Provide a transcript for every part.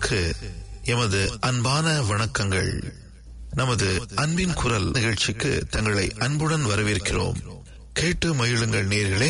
நேர்களுக்கு எமது அன்பான வணக்கங்கள் நமது அன்பின் குரல் நிகழ்ச்சிக்கு தங்களை அன்புடன் வரவேற்கிறோம் கேட்டு மகிழுங்கள் நேர்களே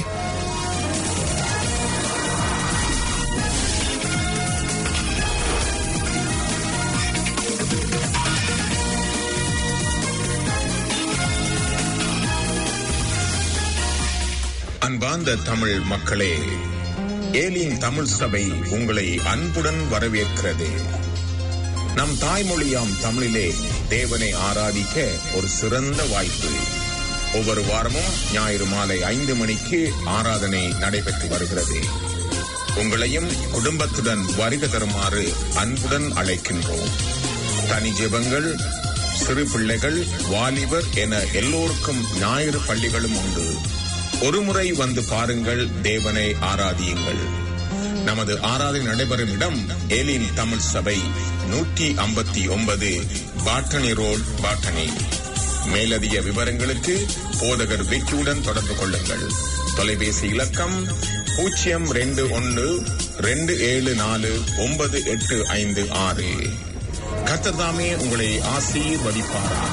அன்பார்ந்த தமிழ் மக்களே ஏலியின் தமிழ் சபை உங்களை அன்புடன் வரவேற்கிறது நம் தாய்மொழியாம் தமிழிலே தேவனை ஆராதிக்க ஒரு சிறந்த வாய்ப்பு ஒவ்வொரு வாரமும் ஞாயிறு மாலை ஐந்து மணிக்கு ஆராதனை நடைபெற்று வருகிறது உங்களையும் குடும்பத்துடன் வருக தருமாறு அன்புடன் அழைக்கின்றோம் தனி ஜெபங்கள் சிறு பிள்ளைகள் வாலிபர் என எல்லோருக்கும் ஞாயிறு பள்ளிகளும் உண்டு ஒருமுறை வந்து பாருங்கள் தேவனை ஆராதியுங்கள் நமது ஆராதனை நடைபெறும் இடம் ஏலின் தமிழ் சபை நூற்றி ஐம்பத்தி ஒன்பது பாட்டனி ரோட் பாட்டனி மேலதிக விவரங்களுக்கு போதகர் விக்கியுடன் தொடர்பு கொள்ளுங்கள் தொலைபேசி இலக்கம் பூஜ்ஜியம் ரெண்டு ஒன்று ரெண்டு ஏழு நாலு ஒன்பது எட்டு ஐந்து ஆறு கத்ததாமே உங்களை ஆசீர்வதிப்பாராக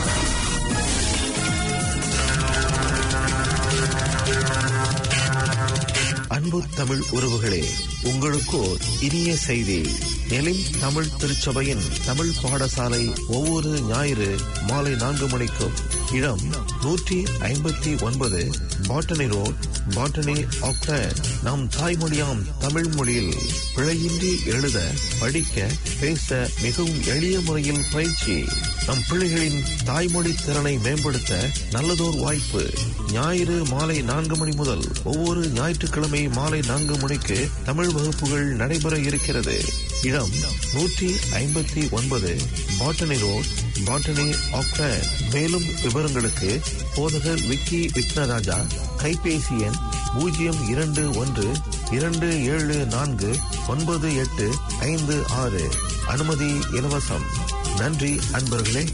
அன்பு தமிழ் உறவுகளே உங்களுக்கு இனிய செய்தி எலிம் தமிழ் திருச்சபையின் தமிழ் பாடசாலை ஒவ்வொரு ஞாயிறு மாலை நான்கு மணிக்கும் இடம் நூற்றி ஐம்பத்தி ஒன்பது பாட்டனி ரோட் பாட்டனி ஆக்டர் நம் தாய்மொழியாம் தமிழ் மொழியில் பிழையின்றி எழுத படிக்க பேச மிகவும் எளிய முறையில் பயிற்சி நம் பிள்ளைகளின் தாய்மொழி திறனை மேம்படுத்த நல்லதோர் வாய்ப்பு ஞாயிறு மாலை நான்கு மணி முதல் ஒவ்வொரு ஞாயிற்றுக்கிழமை மாலை நான்கு மணிக்கு தமிழ் வகுப்புகள் நடைபெற இருக்கிறது இடம் நூற்றி ஐம்பத்தி ஒன்பது பாட்டனி ரோட் பாட்டனி ஆக்டர் மேலும் விவரங்களுக்கு போதகர் விக்கி விக்னராஜா கைபேசி எண் பூஜ்ஜியம் இரண்டு ஒன்று இரண்டு ஏழு நான்கு ஒன்பது எட்டு ஐந்து ஆறு அனுமதி இலவசம் நன்றி அன்பர்களே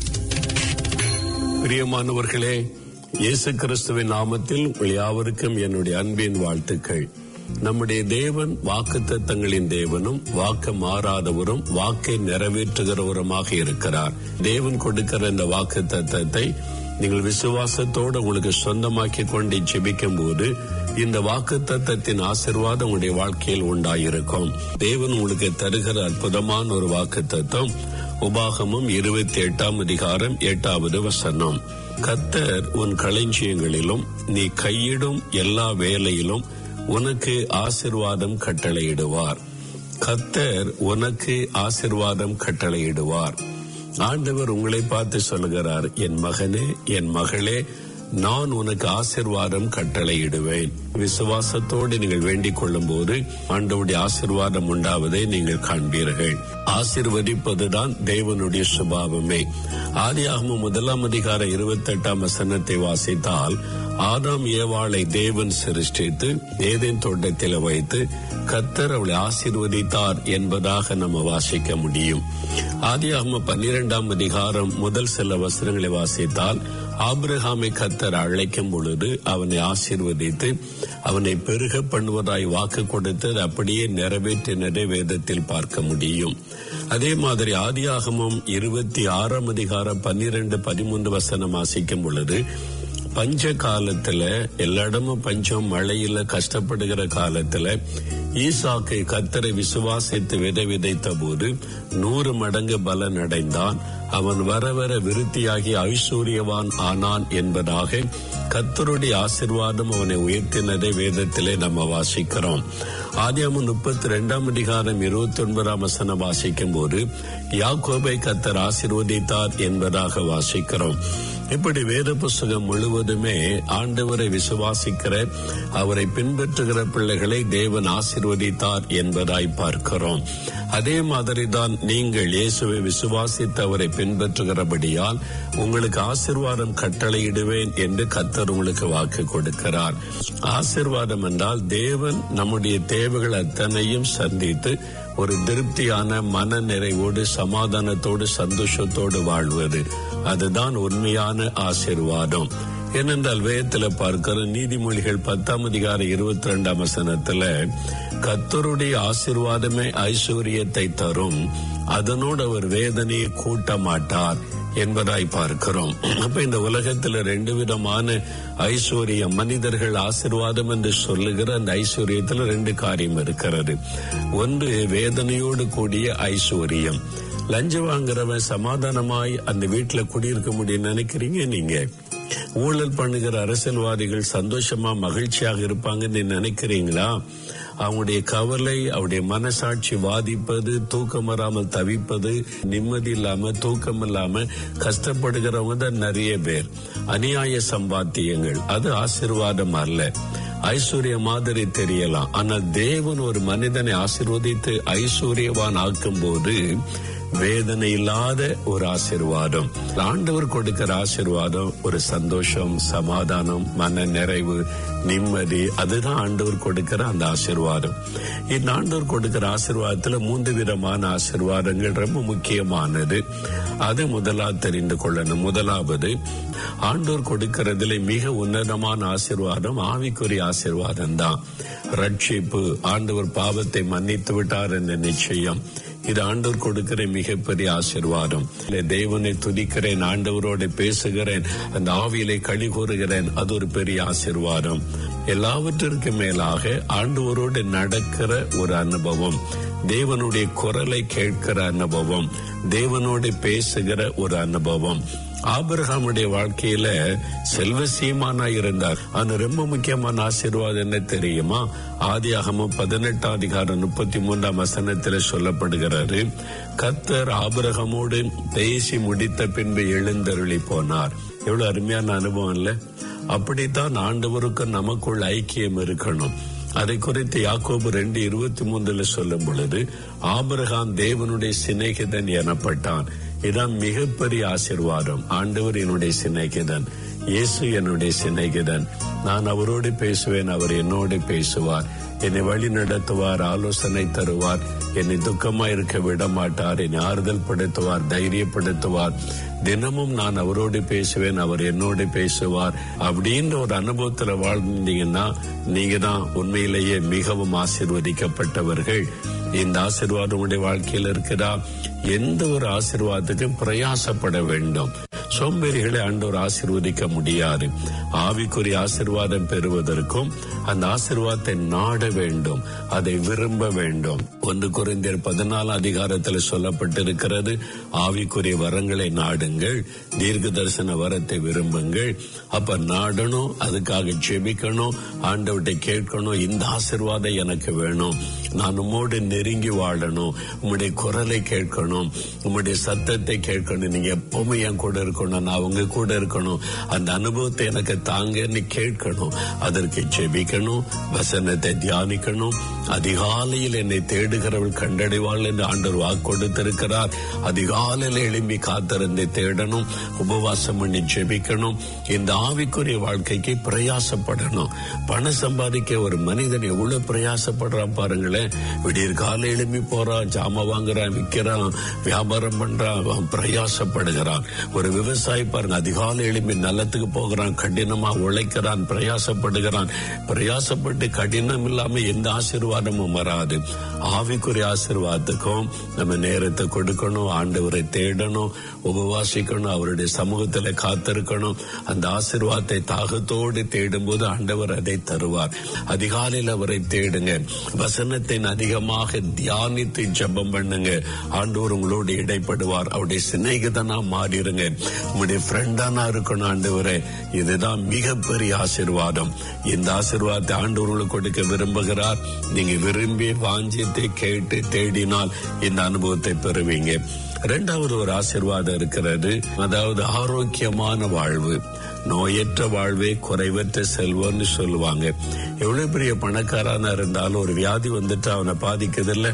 பிரியமானவர்களே இயேசு கிறிஸ்துவின் நாமத்தில் உங்கள் யாவருக்கும் என்னுடைய அன்பின் வாழ்த்துக்கள் நம்முடைய தேவன் வாக்கு தத்தங்களின் தேவனும் வாக்கு மாறாதவரும் வாக்கை நிறைவேற்றுகிறவருமாக இருக்கிறார் தேவன் கொடுக்கிற இந்த வாக்கு தத்தத்தை நீங்கள் விசுவாசத்தோடு உங்களுக்கு சொந்தமாக்கி கொண்டு ஜெபிக்கும் போது இந்த வாக்கு தத்தத்தின் ஆசிர்வாதம் உங்களுடைய வாழ்க்கையில் உண்டாயிருக்கும் தேவன் உங்களுக்கு தருகிற அற்புதமான ஒரு வாக்கு தத்தம் உபாகமும் இருபத்தி எட்டாம் அதிகாரம் எட்டாவது வசனம் கத்தர் உன் களஞ்சியங்களிலும் நீ கையிடும் எல்லா வேலையிலும் உனக்கு ஆசிர்வாதம் கட்டளையிடுவார் கத்தர் உனக்கு ஆசிர்வாதம் கட்டளையிடுவார் ஆண்டவர் உங்களை பார்த்து சொல்லுகிறார் என் மகனே என் மகளே நான் உனக்கு ஆசிர்வாதம் கட்டளையிடுவேன் விசுவாசத்தோடு நீங்கள் வேண்டிக் கொள்ளும் போது ஆண்டவுடைய ஆசிர்வாதம் உண்டாவதை நீங்கள் காண்பீர்கள் ஆசிர்வதிப்பதுதான் தேவனுடைய சுபாவமே ஆதியாகம முதலாம் அதிகார இருபத்தி எட்டாம் வசனத்தை வாசித்தால் ஆதாம் ஏவாளை தேவன் சிருஷ்டித்து ஏதேன் தோட்டத்தில் வைத்து கத்தர் அவளை ஆசிர்வதித்தார் என்பதாக நம்ம வாசிக்க முடியும் ஆதியாகம பன்னிரெண்டாம் அதிகாரம் முதல் சில வசனங்களை வாசித்தால் ஆபிரகாமை கத்தர் அழைக்கும் பொழுது அவனை ஆசீர்வதித்து அவனை பெருக பண்ணுவதாய் வாக்கு கொடுத்து அப்படியே நிறைவேற்றினரை வேதத்தில் பார்க்க முடியும் அதே மாதிரி ஆதியாகமும் இருபத்தி ஆறாம் அதிகாரம் பன்னிரண்டு பதிமூன்று வசனம் வாசிக்கும் பொழுது பஞ்ச காலத்துல எல்லா இடமும் பஞ்சம் மழையில கஷ்டப்படுகிற காலத்துல ஈசாக்கை கத்தரை விசுவாசித்து விதை விதைத்த போது நூறு மடங்கு பலன் அடைந்தான் அவன் வர வர விருத்தியாகி ஐஸ்வர்யவான் ஆனான் என்பதாக கத்தருடைய ஆசிர்வாதம் அவனை உயர்த்தினதை வேதத்திலே நம்ம வாசிக்கிறோம் ஆதியாம முப்பத்தி ரெண்டாம் அதிகாரம் இருபத்தி ஒன்பதாம் வசனம் வாசிக்கும் போது யாக்கோபை கத்தர் ஆசிர்வதித்தார் என்பதாக வாசிக்கிறோம் இப்படி வேத புஸ்தகம் முழுவதுமே ஆண்டவரை விசுவாசிக்கிற அவரை பின்பற்றுகிற பிள்ளைகளை தேவன் ஆசிர்வதித்தார் என்பதாய் பார்க்கிறோம் அதே மாதிரிதான் நீங்கள் இயேசுவை விசுவாசித்து அவரை பின்பற்றுகிறபடியால் உங்களுக்கு ஆசிர்வாதம் கட்டளையிடுவேன் என்று கத்தர் உங்களுக்கு வாக்கு கொடுக்கிறார் ஆசிர்வாதம் என்றால் தேவன் நம்முடைய தேவைகள் அத்தனையும் சந்தித்து ஒரு திருப்தியான மன நிறைவோடு சமாதானத்தோடு சந்தோஷத்தோடு வாழ்வது அதுதான் உண்மையான ஆசிர்வாதம் ஏனென்றால் வேதத்துல பார்க்கிற நீதிமொழிகள் பத்தாம் அதிகாரம் இருபத்தி ரெண்டாம் வசனத்துல கத்தருடைய ஆசிர்வாதமே ஐஸ்வர்யத்தை தரும் அதனோடு அவர் வேதனையை கூட்ட மாட்டார் என்பதாய் பார்க்கிறோம் அப்ப இந்த உலகத்துல ரெண்டு விதமான ஐஸ்வர்யம் மனிதர்கள் ஆசிர்வாதம் என்று சொல்லுகிற அந்த ஐஸ்வர்யத்துல ரெண்டு காரியம் இருக்கிறது ஒன்று வேதனையோடு கூடிய ஐஸ்வர்யம் லஞ்சம் வாங்குறவன் சமாதானமாய் அந்த வீட்டுல குடியிருக்க முடியும் நினைக்கிறீங்க நீங்க ஊழல் பண்ணுகிற அரசியல்வாதிகள் சந்தோஷமா மகிழ்ச்சியாக இருப்பாங்கன்னு நினைக்கிறீங்களா அவங்களுடைய கவலை அவருடைய மனசாட்சி வாதிப்பது தூக்கம் வராமல் தவிப்பது நிம்மதி இல்லாம தூக்கம் இல்லாம கஷ்டப்படுகிறவங்க தான் நிறைய பேர் அநியாய சம்பாத்தியங்கள் அது ஆசிர்வாதம் அல்ல ஐஸ்வர்ய மாதிரி தெரியலாம் ஆனால் தேவன் ஒரு மனிதனை ஆசிர்வதித்து ஐஸ்வர்யவான் ஆக்கும் போது வேதனை இல்லாத ஒரு ஆசிர்வாதம் ஆண்டவர் கொடுக்கிற ஆசிர்வாதம் ஒரு சந்தோஷம் சமாதானம் மன நிறைவு நிம்மதி அதுதான் ஆண்டவர் கொடுக்கிற அந்த ஆசிர்வாதம் இந்த ஆண்டவர் கொடுக்கிற ஆசிர்வாதத்துல மூன்று விதமான ஆசிர்வாதங்கள் ரொம்ப முக்கியமானது அது முதலாவது தெரிந்து கொள்ளணும் முதலாவது ஆண்டோர் கொடுக்கிறதுல மிக உன்னதமான ஆசிர்வாதம் ஆவிக்குரிய ஆசிர்வாதம் தான் ரட்சிப்பு ஆண்டவர் பாவத்தை மன்னித்து விட்டார் என்ற நிச்சயம் இது ஆண்டவர் கொடுக்கிற மிகப்பெரிய ஆசிர்வாதம் தேவனை துதிக்கிறேன் ஆண்டவரோட பேசுகிறேன் அந்த ஆவியிலே களி கூறுகிறேன் அது ஒரு பெரிய ஆசிர்வாதம் எல்லாவற்றிற்கும் மேலாக ஆண்டவரோடு நடக்கிற ஒரு அனுபவம் தேவனுடைய குரலை கேட்கிற அனுபவம் தேவனோடு பேசுகிற ஒரு அனுபவம் ஆபிரகாமுடைய வாழ்க்கையில செல்வ சீமானா இருந்தார் ஆனா ரொம்ப முக்கியமான ஆசீர்வாதம் என்ன தெரியுமா ஆதி அகமும் பதினெட்டாம் அதிகாரம் முப்பத்தி மூன்றாம் வசனத்துல சொல்லப்படுகிறாரு கத்தர் ஆபிரகமோடு பேசி முடித்த பின்பு எழுந்தருளி போனார் எவ்வளவு அருமையான அனுபவம் இல்ல அப்படித்தான் ஆண்டவருக்கு நமக்குள் ஐக்கியம் இருக்கணும் அதை குறித்து யாக்கோபு ரெண்டு இருபத்தி மூணுல சொல்லும் பொழுது ஆபிரகாம் தேவனுடைய சிநேகிதன் எனப்பட்டான் இதான் மிகப்பெரிய ஆசிர்வாதம் ஆண்டவர் என்னுடைய சிநேகிதன் இயேசு என்னுடைய சிநேகிதன் நான் அவரோடு பேசுவேன் அவர் என்னோடு பேசுவார் என்னை வழி நடத்துவார் ஆலோசனை தருவார் என்னை துக்கமா இருக்க விட மாட்டார் என்னை ஆறுதல் படுத்துவார் தைரியப்படுத்துவார் தினமும் நான் அவரோடு பேசுவேன் அவர் என்னோடு பேசுவார் அப்படின்ற ஒரு அனுபவத்துல வாழ்ந்தீங்கன்னா நீங்க தான் உண்மையிலேயே மிகவும் ஆசிர்வதிக்கப்பட்டவர்கள் இந்த ஆசிர்வாதம் உடைய வாழ்க்கையில் இருக்கிறா எந்த ஒரு ஆசிர்வாதத்துக்கும் பிரயாசப்பட வேண்டும் சோம்பேறிகளை ஆண்டவர் ஆசிர்வதிக்க முடியாது ஆவிக்குரிய ஆசிர்வாதம் பெறுவதற்கும் அந்த ஆசிர்வாதத்தை நாட வேண்டும் அதை விரும்ப வேண்டும் ஒன்று குறைந்தர் பதினாலாம் அதிகாரத்தில் சொல்லப்பட்டிருக்கிறது ஆவிக்குரிய வரங்களை நாடுங்கள் தீர்க்க தரிசன வரத்தை விரும்புங்கள் அப்ப நாடணும் அதுக்காக ஜெபிக்கணும் ஆண்டவர்கிட்ட கேட்கணும் இந்த ஆசிர்வாதம் எனக்கு வேணும் நான் உம்மோடு நெருங்கி வாழணும் உம்முடைய குரலை கேட்கணும் உம்முடைய சத்தத்தை கேட்கணும் நீங்க எப்பவுமே என் கூட இருக்கணும் நான் உங்க கூட இருக்கணும் அந்த அனுபவத்தை எனக்கு தாங்கன்னு கேட்கணும் அதற்கு ஜெபிக்கணும் வசனத்தை தியானிக்கணும் அதிகாலையில் என்னை தேடுகிறவள் கண்டடைவாள் என்று ஆண்டவர் வாக்கு கொடுத்திருக்கிறார் அதிகாலையில் எழும்பி காத்திருந்தை தேடணும் உபவாசம் பண்ணி ஜெபிக்கணும் இந்த ஆவிக்குரிய வாழ்க்கைக்கு பிரயாசப்படணும் பணம் சம்பாதிக்க ஒரு மனிதன் எவ்வளவு பிரயாசப்படுறான் பாருங்களேன் விடியற் காலை எழுப்பி போறான் ஜாம வாங்குறான் விற்கிறான் வியாபாரம் பண்றான் அவன் பிரயாசப்படுகிறான் ஒரு விவசாயி பாருங்க அதிகாலை எழுப்பி நிலத்துக்கு போகிறான் கடினமா உழைக்கிறான் பிரயாசப்படுகிறான் பிரயாசப்பட்டு கடினம் இல்லாம எந்த ஆசீர்வாதமும் வராது ஆவிக்குரிய ஆசீர்வாதத்துக்கும் நம்ம நேரத்தை கொடுக்கணும் ஆண்டவரை தேடணும் உபவாசிக்கணும் அவருடைய சமூகத்துல காத்திருக்கணும் அந்த ஆசீர்வாதத்தை தாகத்தோடு தேடும் போது ஆண்டவர் அதை தருவார் அதிகாலையில் அவரை தேடுங்க வசனத்தின் அதிகமாக தியானித்து ஜெபம் பண்ணுங்க ஆண்டவர் உங்களோடு இடைப்படுவார் அவருடைய சிநேகிதனா மாறிடுங்க உங்களுடைய ஃப்ரெண்டானா இருக்கணும் ஆண்டவரே இதுதான் மிகப்பெரிய ஆசீர்வாதம் இந்த ஆசீர்வாதத்தை ஆண்டவர் உங்களுக்கு கொடுக்க விரும்புகிறார் நீங்க விரும்பி வாஞ்சித்து கேட்டு தேடினால் இந்த அனுபவத்தை பெறுவீங்க இரண்டாவது ஒரு ஆசீர்வாதம் இருக்கிறது அதாவது ஆரோக்கியமான வாழ்வு நோயற்ற வாழ்வே குறைவற்ற செல்வம்னு சொல்லுவாங்க எவ்வளவு பெரிய பணக்காரனா இருந்தாலும் ஒரு வியாதி வந்துட்டு அவனை பாதிக்குது இல்ல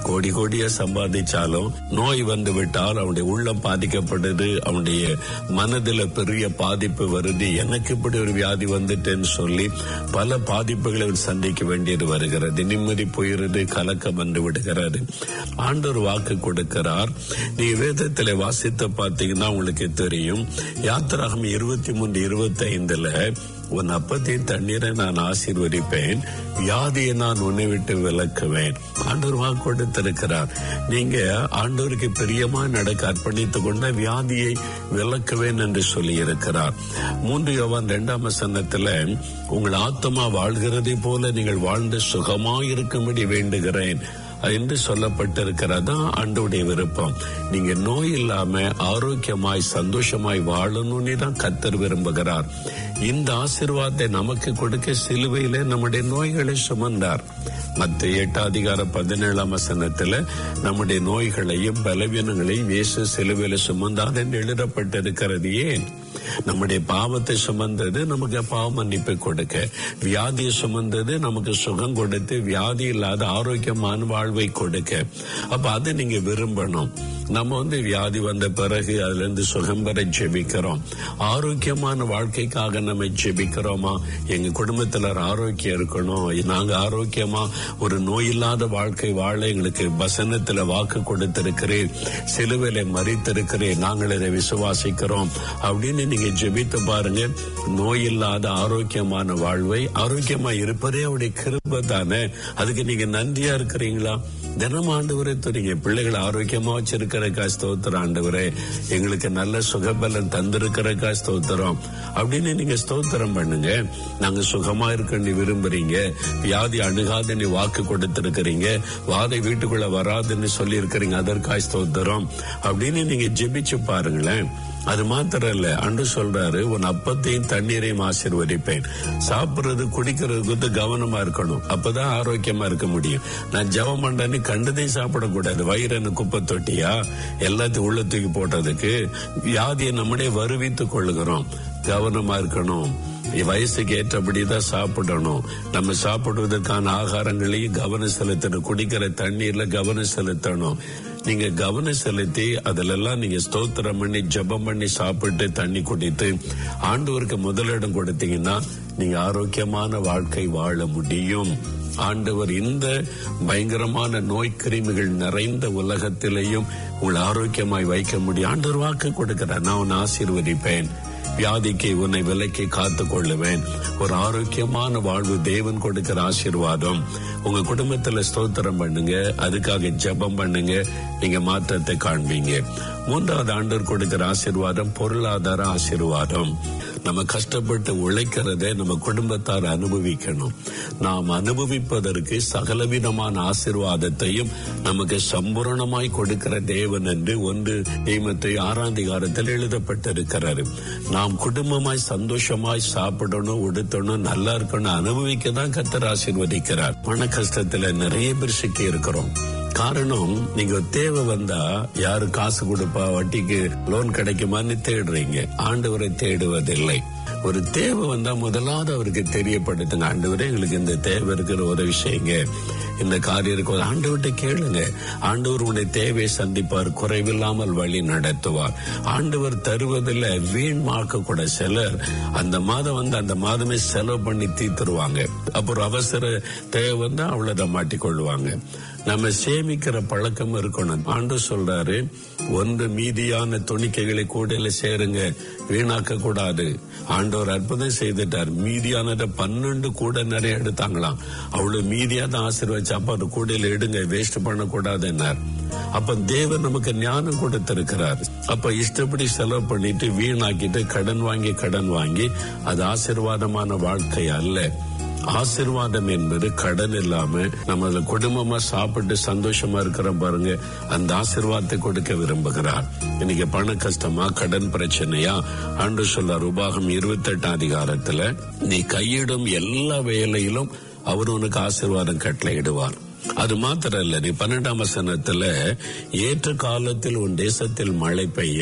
கோடி கோடியா சம்பாதிச்சாலும் நோய் வந்து விட்டால் அவனுடைய உள்ளம் பாதிக்கப்படுது அவனுடைய மனதில் பெரிய பாதிப்பு வருது எனக்கு இப்படி ஒரு வியாதி வந்துட்டேன்னு சொல்லி பல பாதிப்புகளை அவன் சந்திக்க வேண்டியது வருகிறது நிம்மதி போயிருது கலக்கம் வந்து விடுகிறது ஆண்டவர் வாக்கு கொடுக்கிறார் நீ வேதத்தில் வாசித்து பார்த்தீங்கன்னா உங்களுக்கு தெரியும் யாத்திராகம் இருபத்தி மூன்று இருபத்தி ஐந்துல உன் அப்பத்தின் தண்ணீரை நான் ஆசீர்வதிப்பேன் வியாதியை நான் உன்னை விட்டு விலக்குவேன் ஆண்டவர் வாக்கு கொடுத்திருக்கிறார் நீங்க ஆண்டவருக்கு பிரியமா நடக்க அர்ப்பணித்துக் கொண்ட வியாதியை விலக்குவேன் என்று சொல்லி இருக்கிறார் மூன்று யோவான் இரண்டாம் வசனத்துல உங்கள் ஆத்மா வாழ்கிறதை போல நீங்கள் வாழ்ந்து சுகமாயிருக்கும்படி வேண்டுகிறேன் என்று சொல்லப்பட்டிருக்கிறதா ஆண்டோடைய விருப்பம் நீங்க நோய் இல்லாம ஆரோக்கியமாய் சந்தோஷமாய் வாழணும்னு தான் கத்தர் விரும்புகிறார் இந்த ஆசிர்வாதத்தை நமக்கு கொடுக்க சிலுவையில நம்முடைய நோய்களை சுமந்தார் மத்த எட்டாம் அதிகாரம் பதினேழாம் வசனத்துல நம்முடைய நோய்களையும் பலவீனங்களையும் இயேசு சிலுவையில சுமந்தார் என்று எழுதப்பட்டிருக்கிறது ஏன் நம்முடைய பாவத்தை சுமந்தது நமக்கு பாவ மன்னிப்பை கொடுக்க வியாதியை சுமந்தது நமக்கு சுகம் கொடுத்து வியாதி இல்லாத ஆரோக்கியமான வாழ்வை கொடுக்க அப்ப அதை நீங்க விரும்பணும் நம்ம வந்து வியாதி வந்த பிறகு அதுல இருந்து சுகம் பெற ஜெபிக்கிறோம் ஆரோக்கியமான வாழ்க்கைக்காக நம்ம ஜெபிக்கிறோமா எங்க குடும்பத்துல ஆரோக்கியம் இருக்கணும் நாங்க ஆரோக்கியமா ஒரு நோய் இல்லாத வாழ்க்கை வாழ எங்களுக்கு வசனத்துல வாக்கு கொடுத்திருக்கிறேன் சிலுவையில மறித்திருக்கிறேன் நாங்கள் இதை விசுவாசிக்கிறோம் அப்படின்னு நீங்க ஜெபித்து பாருங்க நோய் இல்லாத ஆரோக்கியமான வாழ்வை ஆரோக்கியமா இருப்பதே அவருடைய கிருபை தானே அதுக்கு நீங்க நன்றியா இருக்கிறீங்களா தினம் ஆண்டவரே துறீங்க பிள்ளைகளை ஆரோக்கியமா வச்சிருக்கிறக்கா ஸ்தோத்திரம் ஆண்டவரே எங்களுக்கு நல்ல சுகபலன் தந்திருக்கிறக்கா ஸ்தோத்திரம் அப்படின்னு நீங்க ஸ்தோத்திரம் பண்ணுங்க நாங்க சுகமா இருக்கன்னு விரும்புறீங்க வியாதி அணுகாதுன்னு வாக்கு கொடுத்திருக்கிறீங்க வாதை வீட்டுக்குள்ள வராதுன்னு சொல்லி இருக்கிறீங்க அதற்காய் ஸ்தோத்திரம் அப்படின்னு நீங்க ஜெபிச்சு பாருங்களேன் அது மாத்திரம் இல்ல அன்று சொல்றாரு உன் அப்பத்தையும் தண்ணீரையும் ஆசீர்வதிப்பேன் சாப்பிடுறது குடிக்கிறது குறித்து கவனமா இருக்கணும் அப்பதான் ஆரோக்கியமா இருக்க முடியும் நான் ஜெபம் பண்றேன்னு கண்டதையும் சாப்பிடக்கூடாது வயிறு குப்பை தொட்டியா எல்லாத்தையும் உள்ள தூக்கி போட்டதுக்கு வியாதியை நம்மளே வருவித்துக் கொள்ளுகிறோம் கவனமா இருக்கணும் வயசுக்கு ஏற்றபடிதான் சாப்பிடணும் நம்ம சாப்பிடுவதற்கான ஆகாரங்களையும் கவனம் செலுத்தணும் குடிக்கிற தண்ணீர்ல கவனம் செலுத்தணும் நீங்க கவனம் செலுத்தி அதிலெல்லாம் நீங்க ஸ்தோத்திரம் பண்ணி ஜெபம் பண்ணி சாப்பிட்டு தண்ணி குடித்து ஆண்டவருக்கு முதலிடம் கொடுத்தீங்கன்னா நீங்க ஆரோக்கியமான வாழ்க்கை வாழ முடியும் ஆண்டவர் இந்த பயங்கரமான நோய் கிருமிகள் நிறைந்த உலகத்திலேயும் உங்களை ஆரோக்கியமாய் வைக்க முடியும் ஆண்டவர் வாக்கு கொடுக்கிறார் நான் உன்னை ஆசீர்வதிப்பேன் வியாதிக்கு உன்னை விலைக்கு காத்து கொள்ளுவேன் ஒரு ஆரோக்கியமான வாழ்வு தேவன் கொடுக்கிற ஆசீர்வாதம் உங்க குடும்பத்துல ஸ்தோத்திரம் பண்ணுங்க அதுக்காக ஜெபம் பண்ணுங்க நீங்க மாற்றத்தை காண்பீங்க மூன்றாவது ஆண்டவர் கொடுக்கிற ஆசீர்வாதம் பொருளாதார ஆசீர்வாதம் நம்ம கஷ்டப்பட்டு உழைக்கிறதை நம்ம குடும்பத்தார் அனுபவிக்கணும் நாம் அனுபவிப்பதற்கு சகலவிதமான ஆசீர்வாதத்தையும் நமக்கு சம்பூரணமாய் கொடுக்கிற தேவன் என்று ஒன்று நியமத்தை ஆறாம் அதிகாரத்தில் எழுதப்பட்டிருக்கிறாரு நாம் குடும்பமாய் சந்தோஷமாய் சாப்பிடணும் உடுத்தணும் நல்லா இருக்கணும் அனுபவிக்க தான் கத்தர் ஆசீர்வதிக்கிறார் பண கஷ்டத்துல நிறைய பேர் சிக்கி இருக்கிறோம் காரணம் நீங்க தேவை வந்தா யாரு காசு கொடுப்பா வட்டிக்கு லோன் கிடைக்குமான்னு தேடுறீங்க ஆண்டவரை தேடுவதில்லை ஒரு தேவை வந்தா முதலாவது அவருக்கு தெரியப்படுத்துங்க ஆண்டவரே எங்களுக்கு இந்த தேவை இருக்கிற ஒரு விஷயங்க இந்த காரியம் இருக்கு ஆண்டவர்கிட்ட கேளுங்க ஆண்டவர் உடைய தேவையை சந்திப்பார் குறைவில்லாமல் வழி நடத்துவார் ஆண்டவர் தருவதில் வீண்மாக்க கூட சிலர் அந்த மாதம் வந்து அந்த மாதமே செலவு பண்ணி தீத்துருவாங்க அப்புறம் அவசர தேவை வந்தா அவ்வளவுதான் மாட்டிக்கொள்வாங்க நம்ம சேமிக்கிற பழக்கம் இருக்கணும் ஆண்டு சொல்றாரு ஒன்று மீதியான துணிக்கைகளை கூடையில சேருங்க வீணாக்க கூடாது ஆண்டவர் அற்புதம் செய்துட்டார் மீதியானதை பன்னெண்டு கூட நிறைய எடுத்தாங்களாம் அவ்வளவு மீதியா தான் ஆசீர்வச்சு அப்ப அந்த கூடையில எடுங்க வேஸ்ட் பண்ண கூடாதுன்னார் அப்ப தேவன் நமக்கு ஞானம் கொடுத்திருக்கிறார் அப்ப இஷ்டப்படி செலவு பண்ணிட்டு வீணாக்கிட்டு கடன் வாங்கி கடன் வாங்கி அது ஆசீர்வாதமான வாழ்க்கை அல்ல ஆசிர்வாதம் என்பது கடன் இல்லாம நம்ம அதுல குடும்பமா சாப்பிட்டு சந்தோஷமா இருக்கிறோம் பாருங்க அந்த ஆசிர்வாதத்தை கொடுக்க விரும்புகிறார் இன்னைக்கு பண கஷ்டமா கடன் பிரச்சனையா ஆண்டு சொல்றார் உபாகம் இருபத்தி எட்டாம் அதிகாரத்துல நீ கையிடும் எல்லா வேலையிலும் அவர் உனக்கு ஆசிர்வாதம் கட்டளையிடுவார் அது மாத்திரம் இல்ல நீ பன்னெண்டாம் வசனத்துல ஏற்ற காலத்தில் உன் தேசத்தில் மழை பெய்ய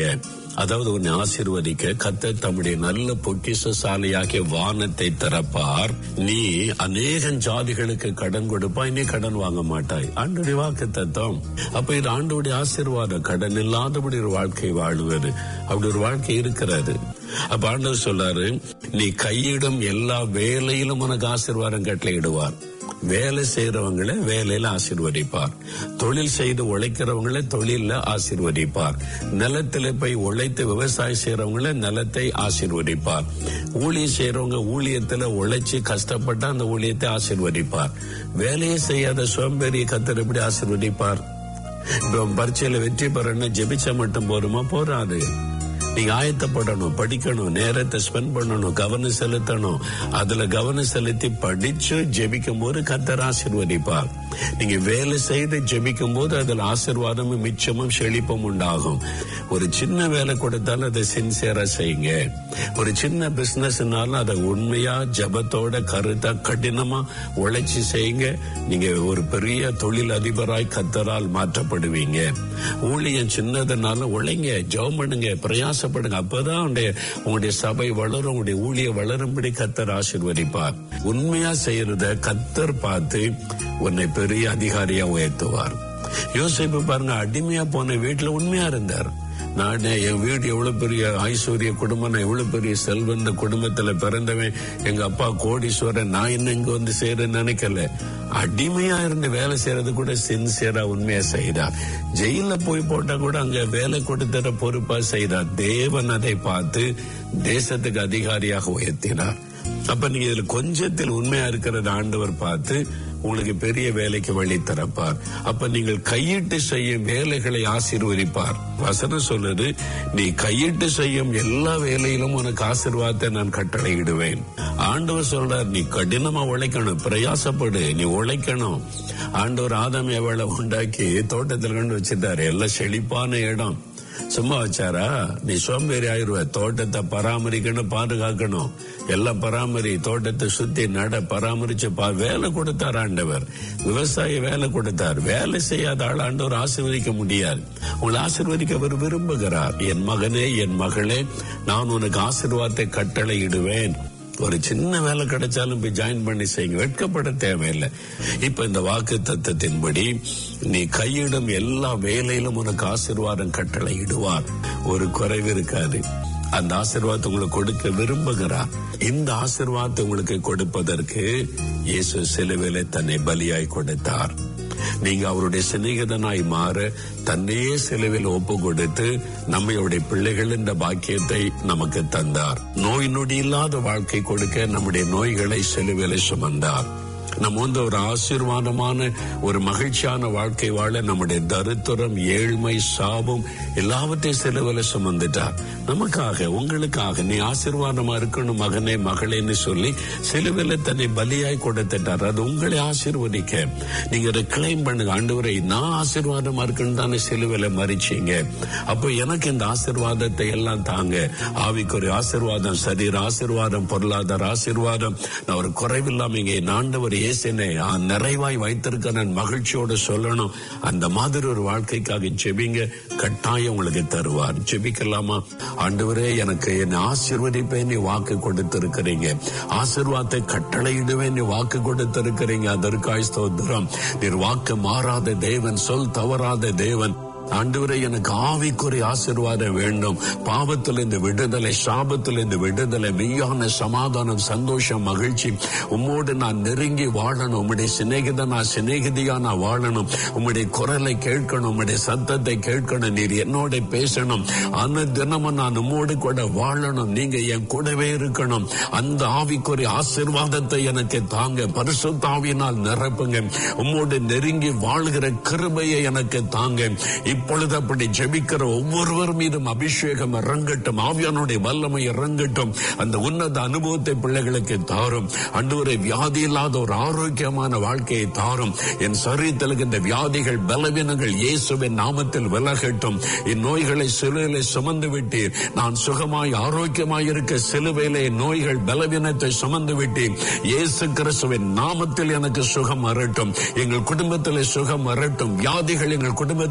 அதாவது உன்னை ஆசீர்வதிக்க கத்த தம்முடைய நல்ல பொக்கிஷசாலியாகிய வானத்தை திறப்பார் நீ அநேக ஜாதிகளுக்கு கடன் கொடுப்பாய் நீ கடன் வாங்க மாட்டாய் ஆண்டுடைய வாக்கு தத்துவம் அப்ப இது ஆண்டோடைய ஆசீர்வாதம் கடன் இல்லாதபடி ஒரு வாழ்க்கை வாழுவது அப்படி ஒரு வாழ்க்கை இருக்கிறது அப்ப ஆண்டவர் சொல்றாரு நீ கையிடும் எல்லா வேலையிலும் உனக்கு ஆசீர்வாதம் கட்டளையிடுவார் வேலை செய்யறவங்களை வேலையில ஆசீர்வதிப்பார் தொழில் செய்து உழைக்கிறவங்களை தொழில ஆசீர்வதிப்பார் நிலத்துல போய் உழைத்து விவசாயம் செய்யறவங்களை நிலத்தை ஆசீர்வதிப்பார் ஊழியம் செய்யறவங்க ஊழியத்துல உழைச்சு கஷ்டப்பட்டு அந்த ஊழியத்தை ஆசீர்வதிப்பார் வேலையை செய்யாத சோம்பேறியை கத்தர் எப்படி ஆசீர்வதிப்பார் இப்போ பரீட்சையில வெற்றி பெறணும் ஜெபிச்சா மட்டும் போருமா போறாது நீங்க ஆயத்தப்படணும் படிக்கணும் நேரத்தை ஸ்பெண்ட் பண்ணணும் கவனம் செலுத்தணும் அதுல கவனம் செலுத்தி படிச்சு ஜெபிக்கும் போது கத்தர் ஆசிர்வதிப்பார் நீங்க வேலை செய்து ஜெபிக்கும் போது அதுல ஆசிர்வாதமும் மிச்சமும் செழிப்பும் உண்டாகும் ஒரு சின்ன வேலை கொடுத்தாலும் அதை சின்சியரா செய்யுங்க ஒரு சின்ன பிசினஸ்னாலும் அதை உண்மையா ஜபத்தோட கருத்தா கடினமா உழைச்சி செய்யுங்க நீங்க ஒரு பெரிய தொழில் அதிபராய் கத்தரால் மாற்றப்படுவீங்க ஊழியம் சின்னதுனாலும் உழைங்க ஜெபம் பண்ணுங்க பிரயாசப்படுங்க அப்பதான் உங்களுடைய உங்களுடைய சபை வளரும் உங்களுடைய ஊழிய வளரும்படி கத்தர் ஆசீர்வதிப்பார் உண்மையா செய்யறத கத்தர் பார்த்து உன்னை பெரிய அதிகாரியா உயர்த்துவார் யோசிப்பு பாருங்க அடிமையா போன வீட்டுல உண்மையா இருந்தார் நான் என் வீடு எவ்வளவு பெரிய ஐஸ்வர்ய குடும்பம் நான் எவ்வளவு பெரிய செல்வந்த குடும்பத்துல பிறந்தவன் எங்க அப்பா கோடீஸ்வரன் நான் என்ன இங்க வந்து செய்யறேன்னு நினைக்கல அடிமையா இருந்து வேலை செய்யறது கூட சின்சியரா உண்மையா செய்தார் ஜெயில போய் போட்டா கூட அங்க வேலை கொடுத்துற பொறுப்பா செய்தார் தேவன் அதை பார்த்து தேசத்துக்கு அதிகாரியாக உயர்த்தினார் அப்ப நீங்க இதுல கொஞ்சத்தில் உண்மையா இருக்கிறத ஆண்டவர் பார்த்து உங்களுக்கு பெரிய வேலைக்கு வழி திறப்பார் அப்ப நீங்கள் கையிட்டு செய்யும் வேலைகளை ஆசீர்வதிப்பார் வசனம் சொல்லுது நீ கையிட்டு செய்யும் எல்லா வேலையிலும் உனக்கு ஆசீர்வாதத்தை நான் கட்டளையிடுவேன் ஆண்டவர் சொல்றார் நீ கடினமா உழைக்கணும் பிரயாசப்படு நீ உழைக்கணும் ஆண்டவர் ஆதாம் எவ்வளவு உண்டாக்கி தோட்டத்தில் கொண்டு வச்சிருந்தாரு எல்லாம் செழிப்பான இடம் சும்மா வச்சாரா நீ சோம்பேறி ஆயிருவ தோட்டத்தை பராமரிக்கணும் பாதுகாக்கணும் எல்லாம் பராமரி தோட்டத்தை சுத்தி நட பராமரிச்சு பா வேலை கொடுத்தார் ஆண்டவர் விவசாய வேலை கொடுத்தார் வேலை செய்யாத ஆள் ஆண்டவர் ஆசீர்வதிக்க முடியாது உங்களை ஆசீர்வதிக்க அவர் விரும்புகிறார் என் மகனே என் மகளே நான் உனக்கு ஆசீர்வாதத்தை கட்டளையிடுவேன் ஒரு சின்ன வேலை கிடைச்சாலும் போய் ஜாயின் பண்ணி செய்யுங்க வெட்கப்பட தேவையில்லை இப்ப இந்த வாக்கு தத்துவத்தின்படி நீ கையிடும் எல்லா வேலையிலும் உனக்கு ஆசீர்வாதம் கட்டளை இடுவார் ஒரு குறைவு இருக்காது அந்த ஆசீர்வாதத்தை உங்களுக்கு கொடுக்க விரும்புகிறார் இந்த ஆசீர்வாதத்தை உங்களுக்கு கொடுப்பதற்கு இயேசு சிலுவையில தன்னை பலியாய் கொடுத்தார் நீங்க அவருடைய சிநேகிதனாய் மாற தன்னையே சிலுவில் ஒப்பு கொடுத்து நம்மளுடைய பிள்ளைகள் இந்த பாக்கியத்தை நமக்கு தந்தார் நோய் நொடி இல்லாத வாழ்க்கை கொடுக்க நம்முடைய நோய்களை சிலுவிலை சுமந்தார் நம்ம வந்து ஒரு ஆசீர்வாதமான ஒரு மகிழ்ச்சியான வாழ்க்கை வாழ நம்முடைய தரித்திரம் ஏழ்மை சாபம் எல்லாவற்றையும் சிலுவில சுமந்துட்டார் நமக்காக உங்களுக்காக நீ ஆசீர்வாதமா இருக்கணும் மகனே மகளேன்னு சொல்லி சிலுவில தன்னை பலியாய் கொடுத்துட்டார் அது உங்களை ஆசீர்வதிக்க நீங்க அதை கிளைம் பண்ணுங்க ஆண்டவரை நான் ஆசீர்வாதமா இருக்குன்னு தானே சிலுவில மறிச்சீங்க அப்போ எனக்கு இந்த ஆசீர்வாதத்தை எல்லாம் தாங்க ஆவிக்குரிய ஆசீர்வாதம் சரீர ஆசீர்வாதம் பொருளாதார ஆசீர்வாதம் நான் ஒரு குறைவில்லாம இங்கே ஆண்டவர் இயேசுனை நிறைவாய் வைத்திருக்க நான் மகிழ்ச்சியோட சொல்லணும் அந்த மாதிரி ஒரு வாழ்க்கைக்காக ஜெபிங்க கட்டாயம் உங்களுக்கு தருவார் ஜெபிக்கலாமா ஆண்டவரே எனக்கு என்னை ஆசீர்வதிப்பேன் நீ வாக்கு கொடுத்திருக்கிறீங்க ஆசீர்வாதத்தை கட்டளையிடுவேன் நீ வாக்கு கொடுத்திருக்கிறீங்க அதற்காய் ஸ்தோத்திரம் நீர் வாக்கு மாறாத தேவன் சொல் தவறாத தேவன் ஆண்டவரே எனக்கு ஆவிக்குரிய ஆசீர்வாதம் வேண்டும் பாவத்தில் இந்த விடுதலை சாபத்தில் இந்த விடுதலை மெய்யான சமாதானம் சந்தோஷம் மகிழ்ச்சி உம்மோடு நான் நெருங்கி வாழணும் உம்முடைய சிநேகிதனா சிநேகிதியா நான் வாழணும் உம்முடைய குரலை கேட்கணும் உம்முடைய சத்தத்தை கேட்கணும் நீர் என்னோட பேசணும் அந்த தினமும் நான் உம்மோடு கூட வாழணும் நீங்க என் கூடவே இருக்கணும் அந்த ஆவிக்குரிய ஆசீர்வாதத்தை எனக்கு தாங்க பரிசுத்தாவினால் நிரப்புங்க உம்மோடு நெருங்கி வாழ்கிற கிருபையை எனக்கு தாங்க இப்பொழுது அப்படி ஜெபிக்கிற ஒவ்வொருவர் மீதும் அபிஷேகம் இறங்கட்டும் ஆவியானுடைய வல்லமை இறங்கட்டும் அந்த உன்னத அனுபவத்தை பிள்ளைகளுக்கு தாரும் அன்றுவரை வியாதி இல்லாத ஒரு ஆரோக்கியமான வாழ்க்கையை தாரும் என் சரீரத்தில் இந்த வியாதிகள் பலவீனங்கள் இயேசுவின் நாமத்தில் விலகட்டும் இந்நோய்களை சிலுவையிலே சுமந்து விட்டீர் நான் சுகமாய் ஆரோக்கியமாய் இருக்க சிலுவையிலே நோய்கள் பலவீனத்தை சுமந்து விட்டீர் இயேசு கிறிஸ்துவின் நாமத்தில் எனக்கு சுகம் வரட்டும் எங்கள் குடும்பத்தில் சுகம் வரட்டும் வியாதிகள் எங்கள் குடும்பத்தை விட்டு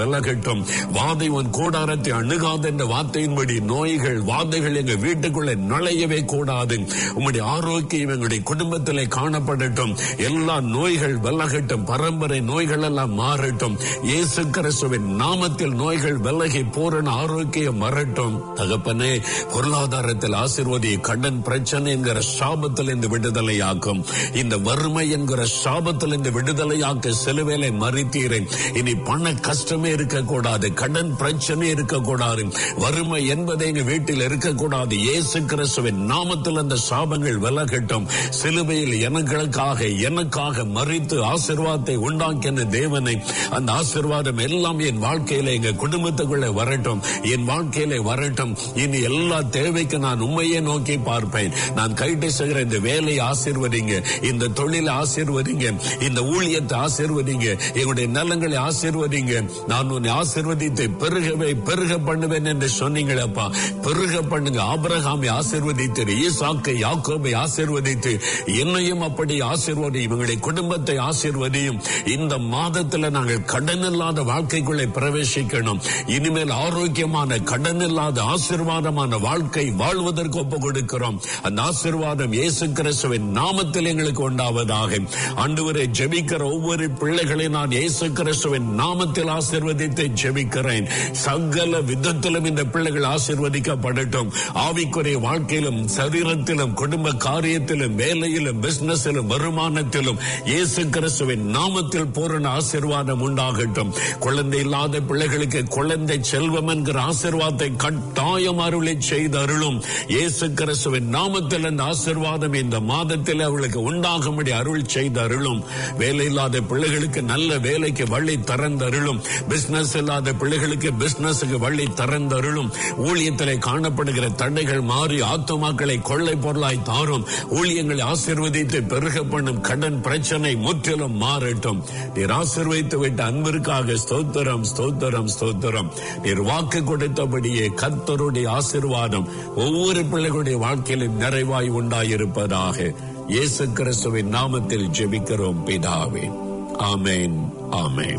விலகட்டும் வாதை உன் கூடாரத்தை அணுகாது என்ற வார்த்தையின்படி நோய்கள் வாதைகள் எங்க வீட்டுக்குள்ளே நுழையவே கூடாது உம்முடைய ஆரோக்கியம் எங்களுடைய குடும்பத்திலே காணப்படட்டும் எல்லா நோய்கள் விலகட்டும் பரம்பரை நோய்கள் எல்லாம் மாறட்டும் இயேசு கிறிஸ்துவின் நாமத்தில் நோய்கள் விலகி பூரண ஆரோக்கியம் வரட்டும் தகப்பனே பொருளாதாரத்தில் ஆசிர்வதி கடன் பிரச்சனை என்கிற சாபத்தில் இந்த விடுதலையாக்கும் இந்த வறுமை என்கிற சாபத்தில் இந்த விடுதலையாக்க சிலுவேலை மறித்தீரேன் இனி பண கஷ்டமே இருக்கக்கூடாது கடன் பிரச்சனை இருக்கக்கூடாது வறுமை என்பதை எங்க வீட்டில் இருக்கக்கூடாது இயேசு கிறிஸ்துவின் நாமத்தில் அந்த சாபங்கள் விலகட்டும் சிலுவையில் எனங்களுக்காக எனக்காக மறித்து ஆசிர்வாதத்தை உண்டாக்கின தேவனை அந்த ஆசிர்வாதம் எல்லாம் என் வாழ்க்கையில எங்க குடும்பத்துக்குள்ள வரட்டும் என் வாழ்க்கையில வரட்டும் இனி எல்லா தேவைக்கு நான் உண்மையே நோக்கி பார்ப்பேன் நான் கைட்டு செய்கிற இந்த வேலையை ஆசீர்வதிங்க இந்த தொழிலை ஆசீர்வதிங்க இந்த ஊழியத்தை ஆசீர்வதிங்க எங்களுடைய நலங்களை ஆசீர்வதிங்க நான் உன்னை ஆசீர்வதித்து பெருகவே பெருக பண்ணுவேன் என்று சொன்னீங்களப்பா பெருக பண்ணுங்க ஆபிரகாமை ஆசீர்வதித்து ஈசாக்கை யாக்கோபை ஆசீர்வதித்து என்னையும் அப்படி ஆசீர்வதி இவங்களுடைய குடும்பத்தை ஆசீர்வதியும் இந்த மாதத்துல நாங்கள் கடன் இல்லாத வாழ்க்கைக்குள்ளே பிரவேசிக்கணும் இனிமேல் ஆரோக்கியமான கடன் இல்லாத ஆசீர்வாதமான வாழ்க்கை வாழ்வதற்கு ஒப்பு கொடுக்கிறோம் அந்த ஆசீர்வாதம் இயேசு கிறிஸ்துவின் நாமத்தில் எங்களுக்கு உண்டாவதாக ஆண்டவரை ஜெபிக்கிற ஒவ்வொரு பிள்ளைகளை நான் இயேசு கிறிஸ்துவின் நாமத்தில் ஆசீர்வதித்து ஜெபிக்கிறேன் சகல விதத்திலும் இந்த பிள்ளைகள் ஆசீர்வதிக்கப்படட்டும் ஆவிக்குரிய வாழ்க்கையிலும் சரீரத்திலும் குடும்ப காரியத்திலும் வேலையிலும் பிசினஸிலும் வருமானத்திலும் இயேசு கிறிஸ்துவின் நாமத்தில் பூரண ஆசீர்வாதம் உண்டாகட்டும் குழந்தை இல்லாத பிள்ளைகளுக்கு குழந்தை செல்வம் என்கிற ஆசீர்வாதத்தை கட்டாயம் அருளை செய்து அருளும் இயேசு கிறிஸ்துவின் நாமத்தில் அந்த ஆசீர்வாதம் இந்த மாதத்தில் அவர்களுக்கு உண்டாகும்படி அருள் செய்து அருளும் வேலை இல்லாத பிள்ளைகளுக்கு நல்ல வேலைக்கு வழி திறந்தருளும் பிசினஸ் இல்லாத பிள்ளைகளுக்கு பிசினஸுக்கு வழி திறந்தருளும் ஊழியத்திலே காணப்படுகிற தடைகள் மாறி ஆத்துமாக்களை கொள்ளை பொருளாய் தாரும் ஊழியங்களை ஆசீர்வதித்து பெருக பண்ணும் கடன் பிரச்சனை முற்றிலும் மாறட்டும் நீர் ஆசீர்வதித்து விட்ட அன்பிற்காக ஸ்தோத்திரம் ஸ்தோத்திரம் ஸ்தோத்திரம் நீர் வாக்கு கொடுத்தபடியே கர்த்தருடைய ஆசீர்வாதம் ஒவ்வொரு பிள்ளைகளுடைய வாழ்க்கையிலும் நிறைவாய் உண்டாயிருப்பதாக இயேசு கிறிஸ்துவின் நாமத்தில் ஜெபிக்கிறோம் பிதாவே ஆமென் ஆமென்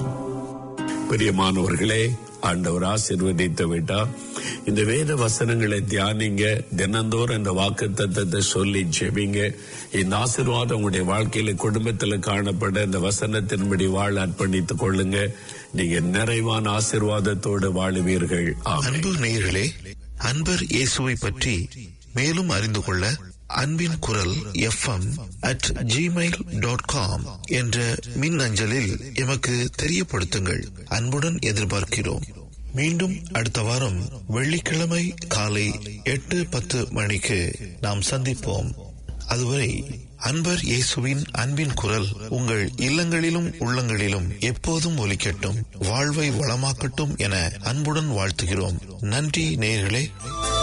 பிரியமானவர்களே ஆண்டவர் ஆசீர்வதித்து விட்டார் இந்த வேத வசனங்களை தியானிங்க தினந்தோறும் இந்த வாக்கு தத்தத்தை சொல்லி ஜெபிங்க இந்த ஆசீர்வாதம் உங்களுடைய வாழ்க்கையில குடும்பத்தில் காணப்பட இந்த வசனத்தின்படி வாழ அர்ப்பணித்துக் கொள்ளுங்க நீங்க நிறைவான ஆசீர்வாதத்தோடு வாழுவீர்கள் ஆமென் அன்பு நேயர்களே அன்பர் இயேசுவை பற்றி மேலும் அறிந்து கொள்ள அன்பின் குரல் FM at Gmail dot com என்ற மின் அஞ்சலில் எமக்கு தெரியப்படுத்துங்கள் அன்புடன் எதிர்பார்க்கிறோம் மீண்டும் அடுத்த வாரம் வெள்ளிக்கிழமை காலை எட்டு பத்து மணிக்கு நாம் சந்திப்போம் அதுவரை அன்பர் இயேசுவின் அன்பின் குரல் உங்கள் இல்லங்களிலும் உள்ளங்களிலும் எப்போதும் ஒலிக்கட்டும் வாழ்வை வளமாக்கட்டும் என அன்புடன் வாழ்த்துகிறோம் நன்றி நேயர்களே